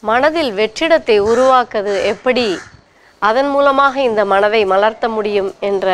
மனதில் வெற்றிடத்தை உருவாக்குவது எப்படி அதன் மூலமாக இந்த மனதை மலர்த்த முடியும் என்ற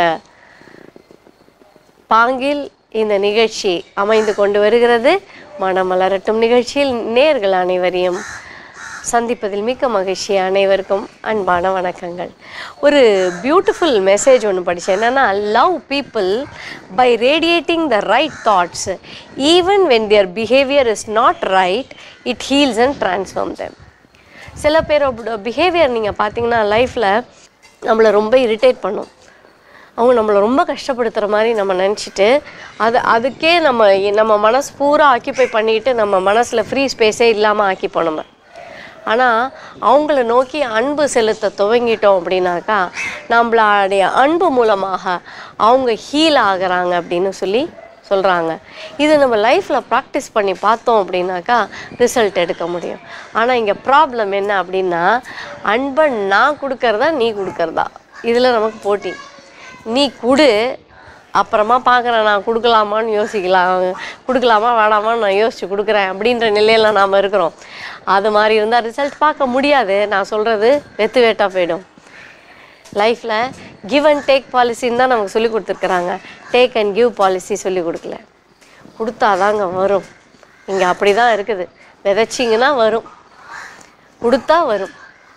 பாங்கில் இந்த நிகழ்ச்சி அமைந்து கொண்டு வருகிறது மனமலரட்டும் நிகழ்ச்சியில் நேர்கள் அனைவரையும் சந்திப்பதில் மிக்க மகிழ்ச்சி அனைவருக்கும் அன்பான வணக்கங்கள் ஒரு பியூட்டிஃபுல் மெசேஜ் ஒன்று படித்தேன் என்னென்னா love people by radiating the right thoughts even when their behaviour is not right it heals and transform them சில பேரோட பிஹேவியர் நீங்கள் பார்த்தீங்கன்னா லைஃப்பில் நம்மளை ரொம்ப இரிட்டேட் பண்ணும் அவங்க நம்மளை ரொம்ப கஷ்டப்படுத்துகிற மாதிரி நம்ம நினச்சிட்டு அது அதுக்கே நம்ம நம்ம மனசு பூரா ஆக்கியபை பண்ணிட்டு நம்ம மனசில் ஃப்ரீ ஸ்பேஸே இல்லாமல் ஆக்கிப்போம் நம்ம ஆனால் அவங்கள நோக்கி அன்பு செலுத்த துவங்கிட்டோம் அப்படின்னாக்கா நம்மளுடைய அன்பு மூலமாக அவங்க ஹீல் ஆகுறாங்க அப்படின்னு சொல்லி சொல்கிறாங்க இது நம்ம லைஃப்பில் ப்ராக்டிஸ் பண்ணி பார்த்தோம் அப்படின்னாக்கா ரிசல்ட் எடுக்க முடியும் ஆனால் இங்கே ப்ராப்ளம் என்ன அப்படின்னா அன்பை நான் கொடுக்கறதா நீ கொடுக்கறதா இதில் நமக்கு போட்டி நீ கொடு அப்புறமா பார்க்குறேன் நான் கொடுக்கலாமான்னு யோசிக்கலாம் கொடுக்கலாமா வேணாமான்னு நான் யோசிச்சு கொடுக்குறேன் அப்படின்ற நிலையில் நாம் இருக்கிறோம் அது மாதிரி இருந்தால் ரிசல்ட் பார்க்க முடியாது நான் சொல்கிறது வெத்து வேட்டாக போயிடும் லைஃப்பில் கிவ் அண்ட் டேக் பாலிசின்னு தான் நமக்கு சொல்லி கொடுத்துருக்குறாங்க டேக் அண்ட் கிவ் பாலிசி சொல்லி கொடுக்கல கொடுத்தாதாங்க வரும் இங்கே அப்படி தான் இருக்குது விதைச்சிங்கன்னா வரும் கொடுத்தா வரும்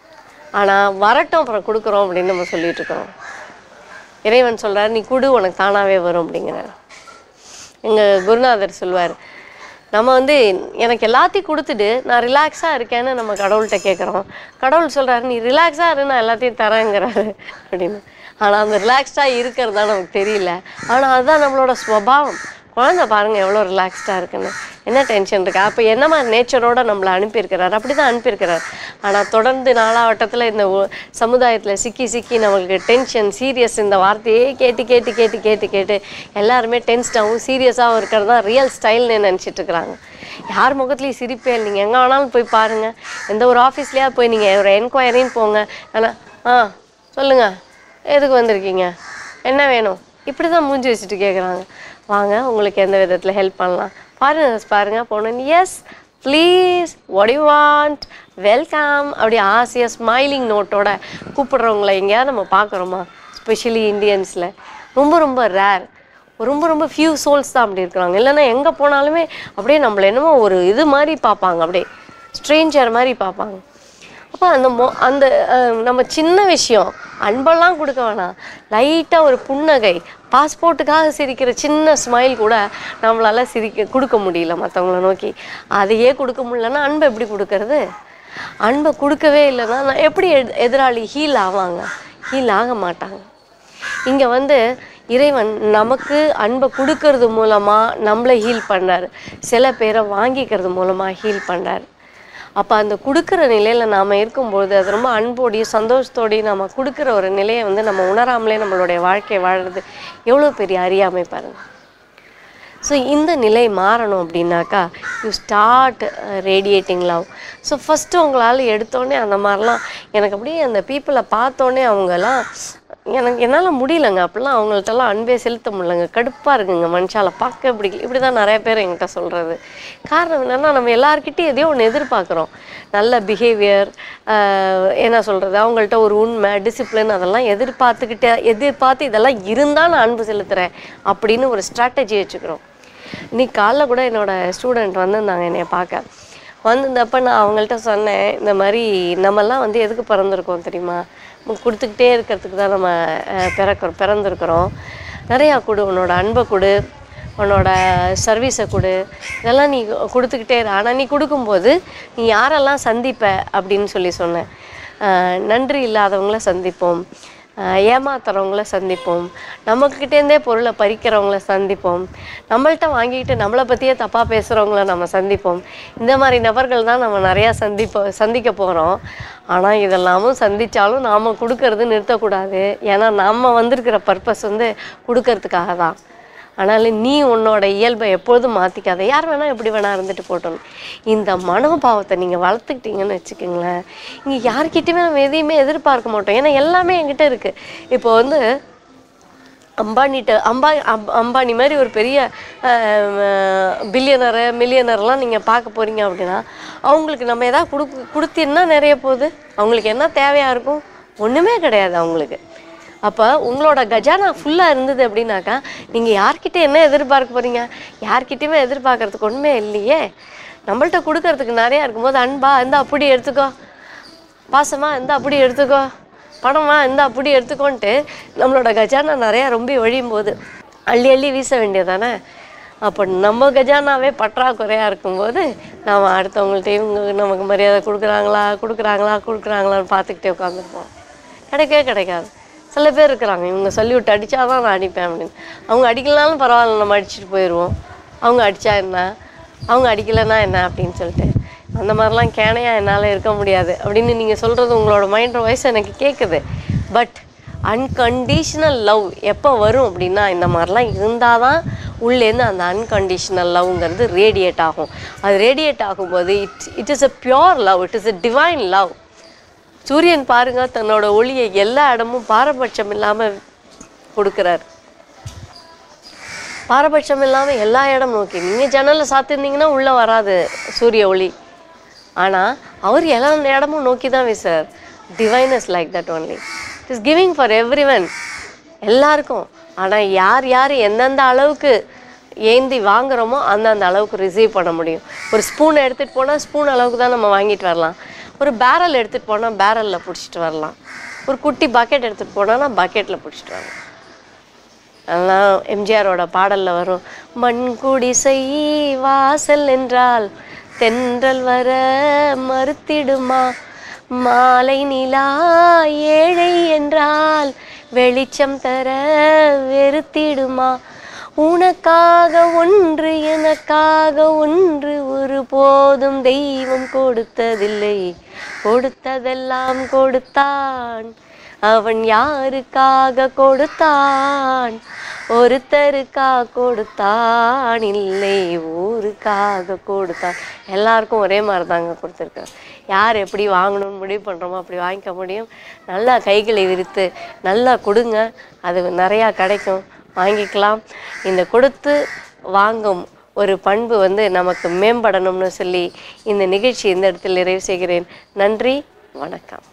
ஆனால் வரட்டும் அப்புறம் கொடுக்குறோம் அப்படின்னு நம்ம சொல்லிட்டு இருக்கிறோம் இறைவன் சொல்றார் நீ கொடு உனக்கு தானாகவே வரும் அப்படிங்கிறார் எங்கள் குருநாதர் சொல்வார் நம்ம வந்து எனக்கு எல்லாத்தையும் கொடுத்துட்டு நான் ரிலாக்ஸாக இருக்கேன்னு நம்ம கடவுள்கிட்ட கேட்குறோம் கடவுள் சொல்றாரு நீ ரிலாக்ஸாக இரு நான் எல்லாத்தையும் தரேங்கிறாரு அப்படின்னு ஆனால் அந்த ரிலாக்ஸ்டாக இருக்கிறது தான் நமக்கு தெரியல ஆனால் அதுதான் நம்மளோட ஸ்வபாவம் குழந்தை பாருங்க எவ்வளோ ரிலாக்ஸ்டாக இருக்குன்னு என்ன டென்ஷன் இருக்கு அப்போ என்ன மாதிரி நேச்சரோட நம்மளை அனுப்பியிருக்கிறார் அப்படி தான் அனுப்பியிருக்கிறார் ஆனால் தொடர்ந்து நாளாவட்டத்தில் இந்த சமுதாயத்தில் சிக்கி சிக்கி நம்மளுக்கு டென்ஷன் சீரியஸ் இந்த வார்த்தையே கேட்டு கேட்டு கேட்டு கேட்டு கேட்டு எல்லாருமே டென்ஸ்டாகவும் சீரியஸாகவும் இருக்கிறது தான் ரியல் ஸ்டைல்னு நினச்சிட்டு இருக்கிறாங்க யார் முகத்துலேயும் சிரிப்பே இல்லை நீங்கள் எங்கே வேணாலும் போய் பாருங்கள் எந்த ஒரு ஆஃபீஸ்லேயாவது போய் நீங்கள் ஒரு என்கொயரின்னு போங்க ஆனால் ஆ சொல்லுங்கள் எதுக்கு வந்திருக்கீங்க என்ன வேணும் இப்படி தான் மூஞ்சி வச்சுட்டு கேட்குறாங்க வாங்க உங்களுக்கு எந்த விதத்தில் ஹெல்ப் பண்ணலாம் ஃபாரினர்ஸ் பாருங்கள் போனேன் yes please what you want welcome அப்படி ஆசையாக ஸ்மைலிங் நோட்டோட கூப்பிடுறவங்கள எங்கேயாவது நம்ம பார்க்குறோமா ஸ்பெஷலி இந்தியன்ஸில் ரொம்ப ரொம்ப ரேர் ரொம்ப ரொம்ப ஃபியூ சோல்ஸ் தான் அப்படி இருக்கிறாங்க இல்லைன்னா எங்கே போனாலுமே அப்படியே நம்மள என்னமோ ஒரு இது மாதிரி பார்ப்பாங்க அப்படியே ஸ்ட்ரேஞ்சர் மாதிரி பார்ப்பாங்க அப்போ அந்த மொ அந்த அஹ், நம்ம சின்ன விஷயம் அன்பெல்லாம் கொடுக்க வேணாம் லைட்டாக ஒரு புன்னகை பாஸ்போர்ட்டுக்காக சிரிக்கிற சின்ன ஸ்மைல் கூட நம்மளால சிரிக்க கொடுக்க முடியல மற்றவங்கள நோக்கி அதையே கொடுக்க முடியலன்னா அன்பை எப்படி கொடுக்கறது அன்பை கொடுக்கவே இல்லைன்னா நான் எப்படி எது- எதிராளி ஹீல் ஆவாங்க ஹீல் ஆக மாட்டாங்க இங்கே வந்து இறைவன் நமக்கு அன்பை கொடுக்கறது மூலமாக நம்மளை ஹீல் பண்ணார் சில பேரை வாங்கிக்கிறது மூலமாக ஹீல் பண்ணார் அப்போ அந்த கொடுக்குற நிலையில் நாம் இருக்கும்பொழுது அது ரொம்ப அன்போடையும் சந்தோஷத்தோடையும் நம்ம கொடுக்குற ஒரு நிலையை வந்து நம்ம உணராமலே நம்மளுடைய வாழ்க்கையை வாழுறது எவ்வளோ பெரிய அறியாமை பாருங்க ஸோ இந்த நிலை மாறணும் அப்படின்னாக்கா you start radiating love so first உங்களால் எடுத்தோடனே அந்த மாதிரிலாம் எனக்கு அப்படியே அந்த பீப்புளை பார்த்தோன்னே அவங்கெல்லாம் எனக்கு என்னால் முடியலங்க அப்படிலாம் அவங்கள்ட்டலாம் அன்பே செலுத்த முடியலங்க கடுப்பாக இருக்குங்க மனுஷால பார்க்க பிடிக்கல இப்படி தான் நிறைய பேர் என்கிட்ட சொல்கிறது காரணம் என்னென்னா நம்ம எல்லாருக்கிட்டையும் எதையோ ஒன்று எதிர்பார்க்குறோம் நல்ல பிஹேவியர் என்ன சொல்கிறது அவங்கள்ட்ட ஒரு உண்மை டிசிப்ளின் அதெல்லாம் எதிர்பார்த்துக்கிட்டே எதிர்பார்த்து இதெல்லாம் இருந்தால் நான் அன்பு செலுத்துகிறேன் அப்படின்னு ஒரு ஸ்ட்ராட்டஜி வச்சுக்கிறோம் இன்னைக்கு காலைல கூட என்னோட ஸ்டூடெண்ட் வந்திருந்தாங்க என்னைய பார்க்க வந்திருந்தப்ப நான் அவங்கள்ட்ட சொன்னேன் இந்த மாதிரி நம்மெல்லாம் வந்து எதுக்கு பிறந்திருக்கோம் தெரியுமா நம்ம கொடுத்துக்கிட்டே இருக்கிறதுக்கு தான் நம்ம அஹ், பிறக்கிறோம் பிறந்திருக்கிறோம் நிறையா கொடு உன்னோட அன்பை கொடு உன்னோட சர்வீஸை கொடு இதெல்லாம் நீ கொடுத்துக்கிட்டே இரு ஆனால் நீ கொடுக்கும்போது நீ யாரெல்லாம் சந்திப்ப அப்படின்னு சொல்லி சொன்னேன் அஹ், நன்றி இல்லாதவங்கள சந்திப்போம் அஹ், ஏமாத்துறவங்கள சந்திப்போம் நம்மக்கிட்டேருந்தே பொருளை பறிக்கிறவங்கள சந்திப்போம் நம்மள்ட்ட வாங்கிக்கிட்டு நம்மளை பற்றியே தப்பாக பேசுகிறவங்கள நம்ம சந்திப்போம் இந்த மாதிரி நபர்கள் தான் நம்ம நிறையா சந்திப்போம் சந்திக்க போகிறோம் ஆனால் இதெல்லாமும் சந்தித்தாலும் நாம் கொடுக்கறது நிறுத்தக்கூடாது ஏன்னா நம்ம வந்திருக்கிற பர்பஸ் வந்து கொடுக்கறதுக்காக தான் அதனால் நீ உன்னோட இயல்பை எப்பொழுதும் மாற்றிக்காத யார் வேணால் எப்படி வேணால் இருந்துட்டு போட்டோம் இந்த மனோபாவத்தை நீங்கள் வளர்த்துக்கிட்டீங்கன்னு வச்சுக்கோங்களேன் இங்கே யார்கிட்டயுமே நம்ம எதையுமே எதிர்பார்க்க மாட்டோம் ஏன்னா எல்லாமே என்கிட்ட இருக்குது இப்போ வந்து அம்பானிட்ட அம்பா அம்- அம்பானி மாதிரி ஒரு பெரிய பில்லியனரு மில்லியனர்லாம் நீங்கள் பார்க்க போகிறீங்க அப்படின்னா அவங்களுக்கு நம்ம எதாவது கொடுக்கு கொடுத்தீங்கன்னா நிறைய போகுது அவங்களுக்கு என்ன தேவையாக இருக்கும் ஒன்றுமே கிடையாது அவங்களுக்கு அப்போ உங்களோட கஜானா ஃபுல்லாக இருந்தது அப்படின்னாக்கா நீங்கள் யார்கிட்ட என்ன எதிர்பார்க்க போகிறீங்க யார்கிட்டயுமே எதிர்பார்க்கறதுக்கு ஒன்றுமே இல்லையே நம்மள்ட்ட கொடுக்கறதுக்கு நிறையா இருக்கும்போது அன்பா இந்த அப்படி எடுத்துக்கோ பாசமா இந்த அப்படி எடுத்துக்கோ பணமா இந்த அப்படி எடுத்துக்கோன்ட்டு நம்மளோட கஜானா நிறையா ரொம்ப ஒழியும் போது அள்ளி அள்ளி வீச வேண்டியதானே அப்போ நம்ம கஜானாவே பற்றாக்குறையாக இருக்கும்போது நாம் அடுத்தவங்கள்ட்ட இவங்க நமக்கு மரியாதை கொடுக்குறாங்களா கொடுக்குறாங்களா கொடுக்குறாங்களான்னு பார்த்துக்கிட்டே உட்காந்துருப்போம் கிடைக்கவே கிடைக்காது சில பேர் இருக்கிறாங்க இவங்க சொல்லி விட்டு அடித்தாதான் நான் அடிப்பேன் அப்படின்னு அவங்க அடிக்கலனாலும் பரவாயில்ல நம்ம அடிச்சுட்டு போயிடுவோம் அவங்க அடித்தா என்ன அவங்க அடிக்கலைன்னா என்ன அப்படின்னு சொல்லிட்டு அந்த மாதிரிலாம் கேனையாக என்னால் இருக்க முடியாது அப்படின்னு நீங்கள் சொல்கிறது உங்களோட மைண்ட் வாய்ஸ் எனக்கு கேட்குது பட் அன்கண்டிஷனல் லவ் எப்போ வரும் அப்படின்னா இந்த மாதிரிலாம் இருந்தால் தான் உள்ளேருந்து அந்த அன்கண்டிஷனல் லவ்ங்கிறது ரேடியேட் ஆகும் அது ரேடியேட் ஆகும்போது it it is a pure love it is a divine love சூரியன் பாருங்க தன்னோட ஒளியை எல்லா இடமும் பாரபட்சம் இல்லாமல் கொடுக்குறாரு பாரபட்சம் இல்லாமல் எல்லா இடம் நோக்கி நீங்கள் ஜன்னலை சாத்திருந்தீங்கன்னா உள்ளே வராது சூரிய ஒளி ஆனால் அவர் எல்லா இடமும் நோக்கி தான் வீசார் divine is like that only it is giving for everyone எல்லாருக்கும் ஆனால் யார் யார் எந்தெந்த அளவுக்கு ஏந்தி வாங்குறோமோ அந்தந்த அளவுக்கு ரிசீவ் பண்ண முடியும் ஒரு ஸ்பூன் எடுத்துகிட்டு போனால் ஸ்பூன் அளவுக்கு தான் நம்ம வாங்கிட்டு வரலாம் ஒரு பேரல் எடுத்துகிட்டு போனால் பேரலில் பிடிச்சிட்டு வரலாம் ஒரு குட்டி பக்கெட் எடுத்துகிட்டு போனோன்னா பக்கெட்டில் பிடிச்சிட்டு வரலாம் அதெல்லாம் எம்ஜிஆரோட பாடல்ல வரும் மண் குடிசை வாசல் என்றால் தென்றல் வர மறுத்திடுமா மாலை நிலா ஏழை என்றால் வெளிச்சம் தர வெறுத்திடுமா உனக்காக ஒன்று எனக்காக ஒன்று ஒரு போதும் தெய்வம் கொடுத்ததில்லை கொடுத்ததெல்லாம் கொடுத்தான் அவன் யாருக்காக கொடுத்தான் ஒருத்தருக்கா கொடுத்தான் இல்லை ஊருக்காக கொடுத்தான் எல்லாருக்கும் ஒரே மாதிரி தாங்க கொடுத்துருக்காரு யார் எப்படி வாங்கணும்னு முடிவு பண்ணுறோமோ அப்படி வாங்கிக்க முடியும் நல்லா கைகளை விரித்து நல்லா கொடுங்க அது நிறையா கிடைக்கும் வாங்கிக்கலாம் இந்த கொடுத்து வாங்கும் ஒரு பண்பு வந்து நமக்கு மேம்படணும்னு சொல்லி இந்த நிகழ்ச்சி இந்த இடத்தில் நிறைவு செய்கிறேன் நன்றி வணக்கம்